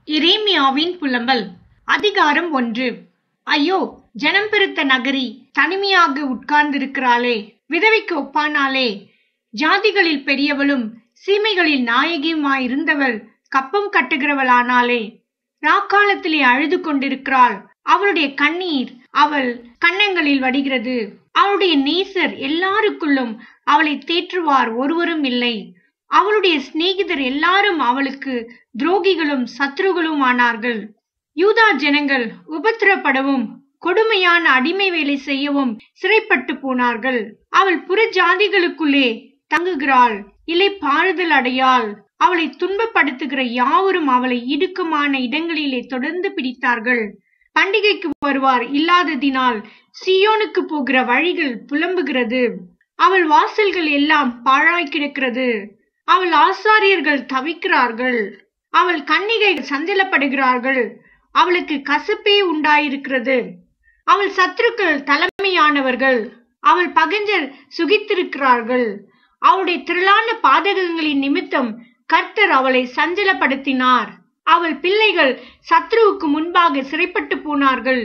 எரேமியாவின் புலம்பல் அதிகாரம் ஒன்று ஐயோ ஜனம் பெருத்த நகரி தனிமையாக உட்கார்ந்திருக்கிறாளே விதவைக்கு ஒப்பானாளே ஜாதிகளில் பெரியவளும் சீமைகளில் நாயகியுமாயிருந்தவள் கப்பம் கட்டுகிறவளானாளே ராக்காலத்திலே அழுது கொண்டிருக்கிறாள் அவளுடைய கண்ணீர் அவள் கன்னங்களில் வடிகிறது அவளுடைய நேசர் எல்லாருக்குள்ளும் அவளை தேற்றுவார் ஒருவரும் இல்லை அவளுடைய சிநேகிதர் எல்லாரும் அவளுக்கு துரோகிகளும் சத்ருகளும் ஆனார்கள் யூதா ஜனங்கள் உபத்திரப்படவும் கொடுமையான அடிமை வேலை செய்யவும் சிறைப்பட்டு போனார்கள் அவள் புற ஜாதிகளுக்குள்ளே தங்குகிறாள் இலை பாழுதல் அடையாள் அவளை துன்பப்படுத்துகிற யாவரும் அவளை இடுக்கமான இடங்களிலே தொடர்ந்து பிடித்தார்கள் பண்டிகைக்கு வருவார் இல்லாததினால் சியோனுக்கு போகிற வழிகள் புலம்புகிறது அவள் வாசல்கள் எல்லாம் பாழாய் கிடக்கிறது அவள் ஆசாரியர்கள் தவிக்கிறார்கள் அவள் கன்னிகை சஞ்சலப்படுகிறார்கள் அவளுக்கு கசப்பே உண்டாயிருக்கிறது அவள் சத்துருக்கள் தலைமையானவர்கள் அவள் பகைஞர் சுகித்திருக்கிறார்கள் அவளுடைய திரளான பாதகங்களின் நிமித்தம் கர்த்தர் அவளை சஞ்சலப்படுத்தினார் அவள் பிள்ளைகள் சத்ருவுக்கு முன்பாக சிறைப்பட்டு போனார்கள்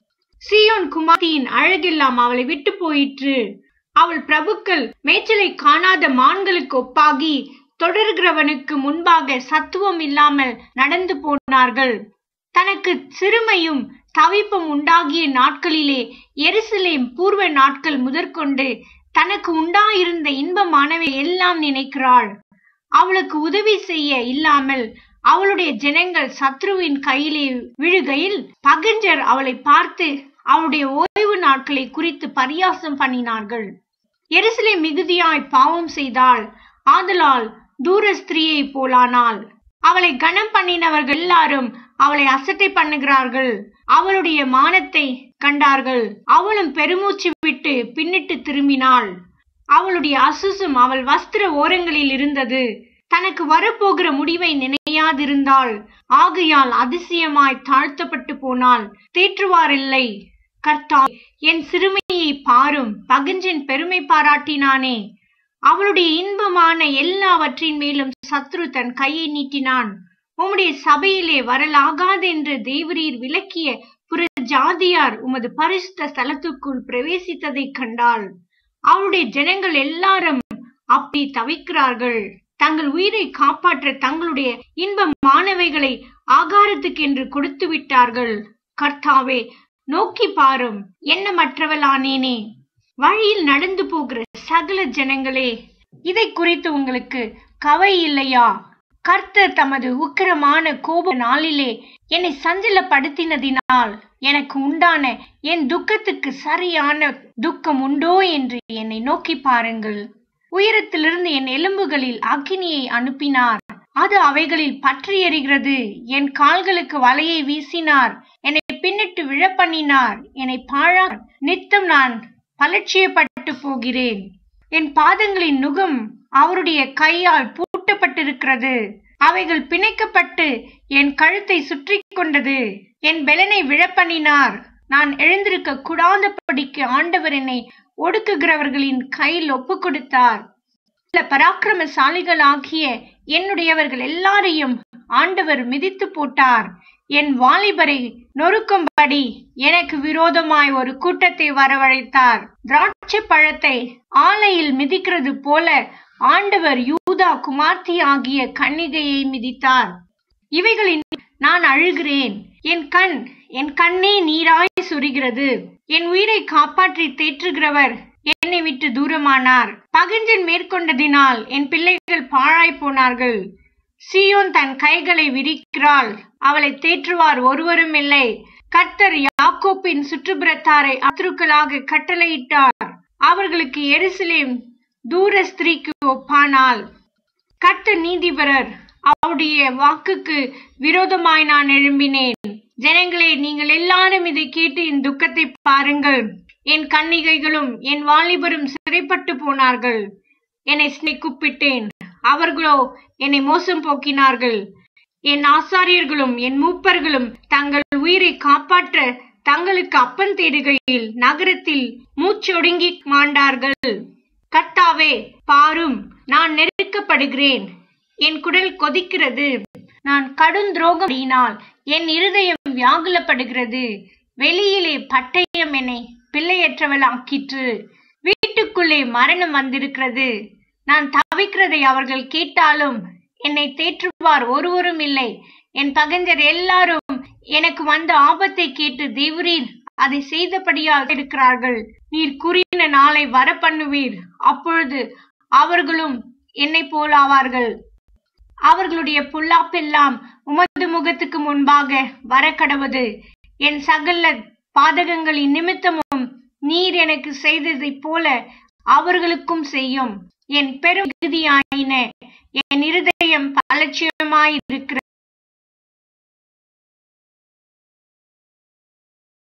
சீயோன் குமாரியின் அழகெல்லாம் அவளை விட்டு போயிற்று அவள் பிரபுக்கள் மேய்ச்சலை காணாத மான்களுக்கு ஒப்பாகி தொடர்கிறவனுக்கு முன்பாக சத்துவம் இல்லாமல் நடந்து போனார்கள் தனக்கு சிறுமையும் தவிப்பும் உண்டாகிய நாட்களிலே எருசலேம் பூர்வ நாட்கள் முதற்கொண்டு தனக்கு உண்டாயிருந்த இன்பமானவை எல்லாம் நினைக்கிறாள் அவளுக்கு உதவி செய்ய இல்லாமல் அவளுடைய ஜனங்கள் சத்ருவின் கையிலே விழுகையில் பகஞ்சர் அவளை பார்த்து அவளுடைய ஓய்வு நாட்களை குறித்து பரியாசம் பண்ணினார்கள் எருசலே மிகுதியாய் பாவம் செய்தாள் ஆதலால் தூர ஸ்திரீயை போலானாள் அவளை கனம் பண்ணினவர்கள் எல்லாரும் அவளை அசட்டை பண்ணுகிறார்கள் அவளுடைய மானத்தை கண்டார்கள் அவளும் பெருமூச்சு விட்டு பின்னிட்டு திரும்பினாள் அவளுடைய அசுசும் அவள் வஸ்திர ஓரங்களில் இருந்தது தனக்கு வரப்போகிற முடிவை நினையாதிருந்தாள் ஆகையால் அதிசயமாய் தாழ்த்தப்பட்டு போனாள் தேற்றுவாரில்லை கர்த்தா என் சிறுமையை பாரும் பகஞ்சன் பெருமை பாராட்டினானே அவளுடைய இன்பமான எல்லாவற்றின் மேலும் சத்ரு தன் கையை நீட்டினான் உம்முடைய சபையிலே வரலாகாதென்று தேவரீர் விளக்கிய புற ஜாதியார் உமது பரிசுத்த ஸ்தலத்துக்குள் பிரவேசித்ததைக் கண்டாள் அவளுடைய ஜனங்கள் எல்லாரும் அப்படி தவிக்கிறார்கள் தங்கள் உயிரை காப்பாற்ற தங்களுடைய இன்பமானவைகளை ஆகாரத்துக்கென்று கொடுத்து விட்டார்கள் கர்த்தாவே நோக்கி பாரும் எண்ணமற்றவளானேனே வழியில் நடந்து போகிற சகல ஜனங்களே இதை குறித்து உங்களுக்கு கவை இல்லையா கர்த்தர் தமது உக்கிரமான கோப நாளிலே என்னை சஞ்சலப்படுத்தினதினால் எனக்கு உண்டான என் துக்கத்துக்கு சரியான துக்கம் உண்டோ என்று என்னை நோக்கி பாருங்கள் உயரத்திலிருந்து என் எலும்புகளில் அக்கினியை அனுப்பினார் அது அவைகளில் பற்றி எறிகிறது என் கால்களுக்கு வலையை வீசினார் என்னை பின்னிட்டு விழப்பண்ணினார் என்னை பாழா நித்தம் நான் பலட்சியப்பட்டு போகிறேன் என் பாதங்களின் நுகம் அவருடைய கையால் பூட்டப்பட்டிருக்கிறது அவைகள் பிணைக்கப்பட்டு என் கழுத்தை சுற்றி கொண்டது என் பெலனை விழப்பண்ணினார் நான் எழுந்திருக்க கூடாதபடிக்கு ஆண்டவர் என்னை ஒடுக்குகிறவர்களின் கையில் ஒப்பு கொடுத்தார் சில பராக்கிரமசாலிகளாகிய என்னுடையவர்கள் எல்லாரையும் ஆண்டவர் மிதித்து போட்டார் என் வாலிபரை நொறுக்கும்படி எனக்கு விரோதமாய் ஒரு கூட்டத்தை வரவழைத்தார் திராட்சை பழத்தை ஆலையில் மிதிக்கிறது போல ஆண்டவர் யூதா குமார்த்தி ஆகிய கன்னிகையை மிதித்தார் இவைகளின் நான் அழுகிறேன் என் கண் என் கண்ணே நீராய் சுரிகிறது என் உயிரை காப்பாற்றி தேற்றுகிறவர் என்னை விட்டு தூரமானார் பகஞ்சன் மேற்கொண்டதினால் என் பிள்ளைகள் பாழாய் போனார்கள் சியோன் தன் கைகளை விரிக்கிறாள் அவளை தேற்றுவார் ஒருவரும் இல்லை கர்த்தர் யாக்கோப்பின் சுற்றுப்புறத்தாரை அத்ருக்களாக கட்டளையிட்டார் அவர்களுக்கு எருசலேம் தூர ஸ்திரீக்கு ஒப்பானால் கர்த்தர் நீதிபரர் அவருடைய வாக்குக்கு விரோதமாய் நான் எழும்பினேன் ஜனங்களே நீங்கள் எல்லாரும் இதை கேட்டு என் துக்கத்தை பாருங்கள் என் கன்னிகைகளும் என் வாலிபரும் சிறைப்பட்டு போனார்கள் என்னை கூப்பிட்டேன் அவர்களோ என்னை மோசம் போக்கினார்கள் என் ஆசாரியர்களும் என் மூப்பர்களும் தங்கள் உயிரை காப்பாற்ற தங்களுக்கு அப்பன் தேடுகையில் நகரத்தில் மூச்சொடுங்கி மாண்டார்கள் கர்த்தாவே பாரும் நான் நெருக்கப்படுகிறேன் என் குடல் கொதிக்கிறது நான் கடும் துரோகத்தினால் என் இருதயம் வியாகுலப்படுகிறது வெளியிலே பட்டயம் என்னை பிள்ளையற்றவள் ஆக்கிற்று வீட்டுக்குள்ளே மரணம் வந்திருக்கிறது நான் தவிக்கிறதை அவர்கள் கேட்டாலும் என்னை தேற்றுவார் ஒருவரும் இல்லை என் பகைஞர் எல்லாரும் எனக்கு வந்த ஆபத்தை கேட்டு தேவரீர் அதை செய்தபடியாக இருக்கிறார்கள் நீர் கூறின நாளை வர பண்ணுவீர் அப்பொழுது அவர்களும் என்னை போலாவார்கள் அவர்களுடைய புல்லாப்பெல்லாம் உமது முகத்துக்கு முன்பாக வரக்கடவது என் சகல பாதகங்களின் நிமித்தமும் நீர் எனக்கு செய்ததைப் போல அவர்களுக்கும் செய்யும் என் பெரும் மிகுதியாயின என் இருதயம் பலட்சியமாயிருக்கிறது